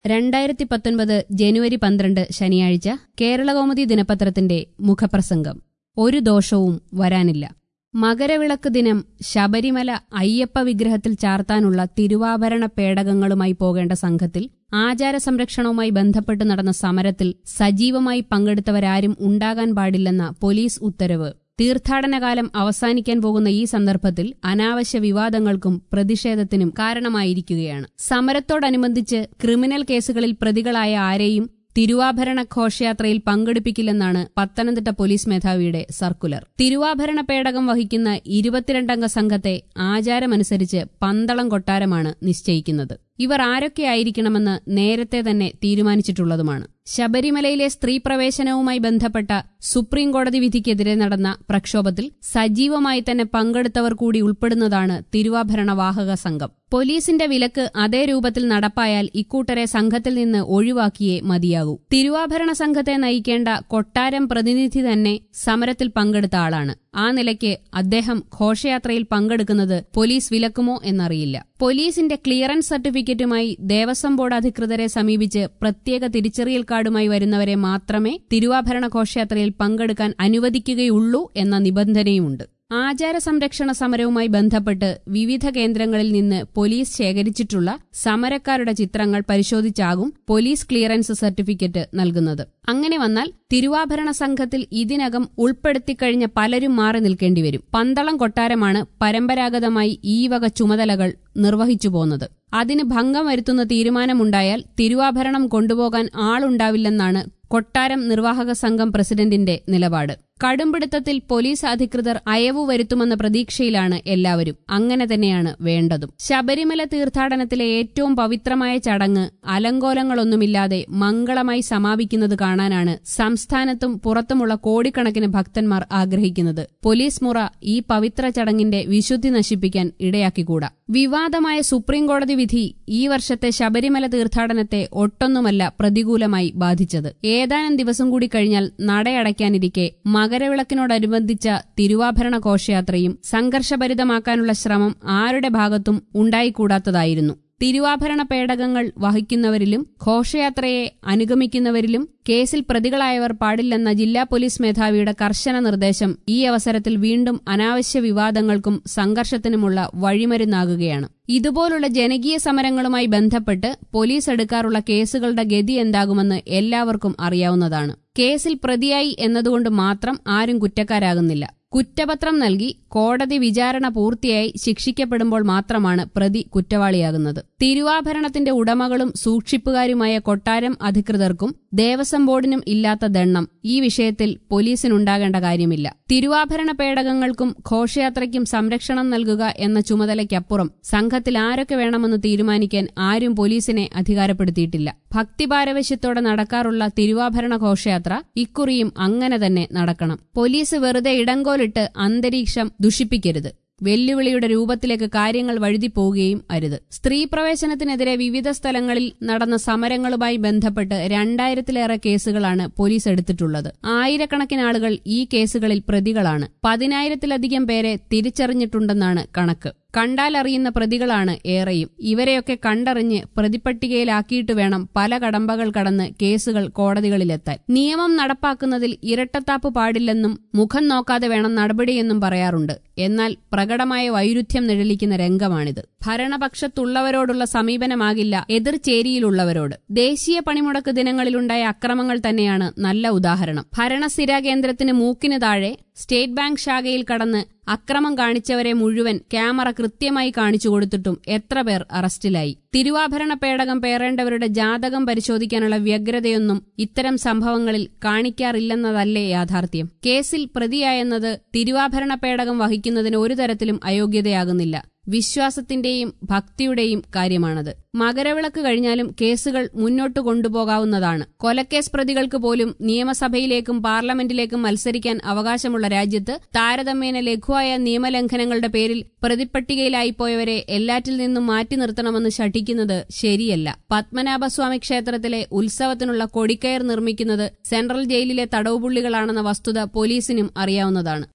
രണ്ടായിരത്തി പത്തൊൻപത് ജനുവരി പന്ത്രണ്ട് ശനിയാഴ്ച കേരളകൗമുദി ദിനപത്രത്തിന്റെ മുഖപ്രസംഗം ഒരു ദോഷവും വരാനില്ല മകരവിളക്ക് ദിനം ശബരിമല അയ്യപ്പ വിഗ്രഹത്തിൽ ചാർത്താനുള്ള തിരുവാഭരണ പേടകങ്ങളുമായി പോകേണ്ട സംഘത്തിൽ ആചാര സംരക്ഷണവുമായി ബന്ധപ്പെട്ട് നടന്ന സമരത്തിൽ സജീവമായി പങ്കെടുത്തവരാരും ഉണ്ടാകാൻ പാടില്ലെന്ന പോലീസ് ഉത്തരവ് തീർത്ഥാടനകാലം അവസാനിക്കാൻ പോകുന്ന ഈ സന്ദർഭത്തിൽ അനാവശ്യ വിവാദങ്ങൾക്കും പ്രതിഷേധത്തിനും കാരണമായിരിക്കുകയാണ് സമരത്തോടനുബന്ധിച്ച് ക്രിമിനൽ കേസുകളിൽ പ്രതികളായ ആരെയും തിരുവാഭരണ ഘോഷയാത്രയിൽ പങ്കെടുപ്പിക്കില്ലെന്നാണ് പത്തനംതിട്ട പോലീസ് മേധാവിയുടെ സർക്കുലർ തിരുവാഭരണ പേടകം വഹിക്കുന്ന ഇരുപത്തിരണ്ടംഗ സംഘത്തെ ആചാരമനുസരിച്ച് പന്തളം കൊട്ടാരമാണ് നിശ്ചയിക്കുന്നത് ഇവർ ആരൊക്കെയായിരിക്കണമെന്ന് നേരത്തെ തന്നെ തീരുമാനിച്ചിട്ടുള്ളതുമാണ് ശബരിമലയിലെ സ്ത്രീ പ്രവേശനവുമായി ബന്ധപ്പെട്ട സുപ്രീം കോടതി വിധിക്കെതിരെ നടന്ന പ്രക്ഷോഭത്തിൽ സജീവമായി തന്നെ പങ്കെടുത്തവർ കൂടി ഉൾപ്പെടുന്നതാണ് തിരുവാഭരണ വാഹക സംഘം പോലീസിന്റെ വിലക്ക് അതേ രൂപത്തിൽ നടപ്പായാൽ ഇക്കൂട്ടരെ സംഘത്തിൽ നിന്ന് ഒഴിവാക്കിയേ മതിയാകൂ തിരുവാഭരണ സംഘത്തെ നയിക്കേണ്ട കൊട്ടാരം പ്രതിനിധി തന്നെ സമരത്തിൽ പങ്കെടുത്ത ആളാണ് ആ നിലയ്ക്ക് അദ്ദേഹം ഘോഷയാത്രയിൽ പങ്കെടുക്കുന്നത് പോലീസ് വിലക്കുമോ എന്നറിയില്ല പോലീസിന്റെ ക്ലിയറൻസ് സർട്ടിഫിക്കറ്റുമായി ദേവസ്വം ബോർഡ് അധികൃതരെ സമീപിച്ച് പ്രത്യേക തിരിച്ചറിയൽ കാർഡുമായി വരുന്നവരെ മാത്രമേ തിരുവാഭരണ ഘോഷയാത്രയിൽ പങ്കെടുക്കാൻ അനുവദിക്കുകയുള്ളൂ എന്ന നിബന്ധനയുമുണ്ട് ആചാര സംരക്ഷണ സമരവുമായി ബന്ധപ്പെട്ട് വിവിധ കേന്ദ്രങ്ങളിൽ നിന്ന് പോലീസ് ശേഖരിച്ചിട്ടുള്ള സമരക്കാരുടെ ചിത്രങ്ങൾ പരിശോധിച്ചാകും പോലീസ് ക്ലിയറൻസ് സർട്ടിഫിക്കറ്റ് നൽകുന്നത് അങ്ങനെ വന്നാൽ തിരുവാഭരണ സംഘത്തിൽ ഇതിനകം ഉൾപ്പെടുത്തിക്കഴിഞ്ഞ പലരും മാറി നിൽക്കേണ്ടി വരും പന്തളം കൊട്ടാരമാണ് പരമ്പരാഗതമായി ഈ വക ചുമതലകൾ നിർവഹിച്ചു പോന്നത് അതിന് ഭംഗം വരുത്തുന്ന തീരുമാനമുണ്ടായാൽ തിരുവാഭരണം കൊണ്ടുപോകാൻ ആളുണ്ടാവില്ലെന്നാണ് കൊട്ടാരം നിർവാഹക സംഘം പ്രസിഡന്റിന്റെ നിലപാട് കടുംപിടുത്തത്തിൽ പോലീസ് അധികൃതർ അയവു വരുത്തുമെന്ന പ്രതീക്ഷയിലാണ് എല്ലാവരും അങ്ങനെ തന്നെയാണ് വേണ്ടതും ശബരിമല തീർത്ഥാടനത്തിലെ ഏറ്റവും പവിത്രമായ ചടങ്ങ് അലങ്കോലങ്ങളൊന്നുമില്ലാതെ മംഗളമായി സമാപിക്കുന്നത് കാണാനാണ് സംസ്ഥാനത്തും പുറത്തുമുള്ള കോടിക്കണക്കിന് ഭക്തന്മാർ ആഗ്രഹിക്കുന്നത് പോലീസ് മുറ ഈ പവിത്ര ചടങ്ങിന്റെ വിശുദ്ധി നശിപ്പിക്കാൻ ഇടയാക്കിക്കൂടാ വിവാദമായ സുപ്രീം കോടതി വിധി ഈ വർഷത്തെ ശബരിമല തീർത്ഥാടനത്തെ ഒട്ടൊന്നുമല്ല പ്രതികൂലമായി ബാധിച്ചത് ഏതാനും ദിവസം കൂടി കഴിഞ്ഞാൽ നടയടയ്ക്കാനിരിക്കെ മകരവിളക്കിനോടനുബന്ധിച്ച തിരുവാഭരണ ഘോഷയാത്രയും സംഘർഷഭരിതമാക്കാനുള്ള ശ്രമം ആരുടെ ഭാഗത്തും ഉണ്ടായിക്കൂടാത്തതായിരുന്നു തിരുവാഭരണ പേടകങ്ങൾ വഹിക്കുന്നവരിലും ഘോഷയാത്രയെ അനുഗമിക്കുന്നവരിലും കേസിൽ പ്രതികളായവർ പാടില്ലെന്ന ജില്ലാ പോലീസ് മേധാവിയുടെ കർശന നിർദ്ദേശം ഈ അവസരത്തിൽ വീണ്ടും അനാവശ്യ വിവാദങ്ങൾക്കും സംഘർഷത്തിനുമുള്ള വഴിമരുന്നാകുകയാണ് ഇതുപോലുള്ള ജനകീയ സമരങ്ങളുമായി ബന്ധപ്പെട്ട് പോലീസ് എടുക്കാറുള്ള കേസുകളുടെ ഗതി എന്താകുമെന്ന് എല്ലാവർക്കും അറിയാവുന്നതാണ് കേസിൽ പ്രതിയായി എന്നതുകൊണ്ട് മാത്രം ആരും കുറ്റക്കാരാകുന്നില്ല കുറ്റപത്രം നൽകി കോടതി വിചാരണ പൂർത്തിയായി ശിക്ഷിക്കപ്പെടുമ്പോൾ മാത്രമാണ് പ്രതി കുറ്റവാളിയാകുന്നത് തിരുവാഭരണത്തിന്റെ ഉടമകളും സൂക്ഷിപ്പുകാരുമായ കൊട്ടാരം അധികൃതർക്കും ദേവസ്വം ബോർഡിനും ഇല്ലാത്ത ദണ്ണം ഈ വിഷയത്തിൽ പോലീസിനുണ്ടാകേണ്ട കാര്യമില്ല തിരുവാഭരണ പേടകങ്ങൾക്കും ഘോഷയാത്രയ്ക്കും സംരക്ഷണം നൽകുക എന്ന ചുമതലയ്ക്കപ്പുറം സംഘത്തിൽ ആരൊക്കെ വേണമെന്ന് തീരുമാനിക്കാൻ ആരും പോലീസിനെ അധികാരപ്പെടുത്തിയിട്ടില്ല ഭക്തിപാരവശ്യത്തോടെ നടക്കാറുള്ള തിരുവാഭരണ ഘോഷയാത്ര ഇക്കുറിയും അങ്ങനെ തന്നെ നടക്കണം പോലീസ് വെറുതെ ഇടങ്കോലിട്ട് അന്തരീക്ഷം ദുഷിപ്പിക്കരുത് വെല്ലുവിളിയുടെ രൂപത്തിലേക്ക് കാര്യങ്ങൾ വഴുതിപ്പോവുകയും അരുത് സ്ത്രീ പ്രവേശനത്തിനെതിരെ വിവിധ സ്ഥലങ്ങളിൽ നടന്ന സമരങ്ങളുമായി ബന്ധപ്പെട്ട് രണ്ടായിരത്തിലേറെ കേസുകളാണ് പോലീസ് എടുത്തിട്ടുള്ളത് ആയിരക്കണക്കിന് ആളുകൾ ഈ കേസുകളിൽ പ്രതികളാണ് പതിനായിരത്തിലധികം പേരെ തിരിച്ചറിഞ്ഞിട്ടുണ്ടെന്നാണ് കണക്ക് കണ്ടാലറിയുന്ന പ്രതികളാണ് ഏറെയും ഇവരെയൊക്കെ കണ്ടറിഞ്ഞ് പ്രതിപ്പട്ടികയിലാക്കിയിട്ട് വേണം പല കടമ്പകൾ കടന്ന് കേസുകൾ കോടതികളിലെത്താൻ നിയമം നടപ്പാക്കുന്നതിൽ ഇരട്ടത്താപ്പ് പാടില്ലെന്നും മുഖം നോക്കാതെ വേണം നടപടിയെന്നും പറയാറുണ്ട് എന്നാൽ പ്രകടമായ വൈരുദ്ധ്യം നിഴലിക്കുന്ന രംഗമാണിത് ഭരണപക്ഷത്തുള്ളവരോടുള്ള സമീപനമാകില്ല എതിർചേരിയിലുള്ളവരോട് ദേശീയ പണിമുടക്ക് ദിനങ്ങളിലുണ്ടായ അക്രമങ്ങൾ തന്നെയാണ് നല്ല ഉദാഹരണം ഭരണസ്ഥിരാ കേന്ദ്രത്തിന് മൂക്കിന് താഴെ സ്റ്റേറ്റ് ബാങ്ക് ശാഖയിൽ കടന്ന് അക്രമം കാണിച്ചവരെ മുഴുവൻ ക്യാമറ കൃത്യമായി കാണിച്ചു കൊടുത്തിട്ടും എത്ര പേർ അറസ്റ്റിലായി തിരുവാഭരണ പേടകം പേറേണ്ടവരുടെ ജാതകം പരിശോധിക്കാനുള്ള വ്യഗ്രതയൊന്നും ഇത്തരം സംഭവങ്ങളിൽ കാണിക്കാറില്ലെന്നതല്ലേ യാഥാർത്ഥ്യം കേസിൽ പ്രതിയായെന്നത് തിരുവാഭരണ പേടകം വഹിക്കുന്നതിന് ഒരു തരത്തിലും അയോഗ്യതയാകുന്നില്ല വിശ്വാസത്തിന്റെയും ഭക്തിയുടെയും കാര്യമാണത് മകരവിളക്ക് കഴിഞ്ഞാലും കേസുകൾ മുന്നോട്ടു കൊണ്ടുപോകാവുന്നതാണ് കൊലക്കേസ് പ്രതികൾക്ക് പോലും നിയമസഭയിലേക്കും പാർലമെന്റിലേക്കും മത്സരിക്കാൻ അവകാശമുള്ള രാജ്യത്ത് താരതമ്യേന ലഘുവായ നിയമലംഘനങ്ങളുടെ പേരിൽ പ്രതിപട്ടികയിലായിപ്പോയവരെ എല്ലാറ്റിൽ നിന്നും മാറ്റി നിർത്തണമെന്ന് ശഠിക്കുന്നത് ശരിയല്ല പത്മനാഭസ്വാമി ക്ഷേത്രത്തിലെ ഉത്സവത്തിനുള്ള കൊടിക്കയർ നിർമ്മിക്കുന്നത് സെൻട്രൽ ജയിലിലെ തടവുപുള്ളികളാണെന്ന വസ്തുത പോലീസിനും അറിയാവുന്നതാണ്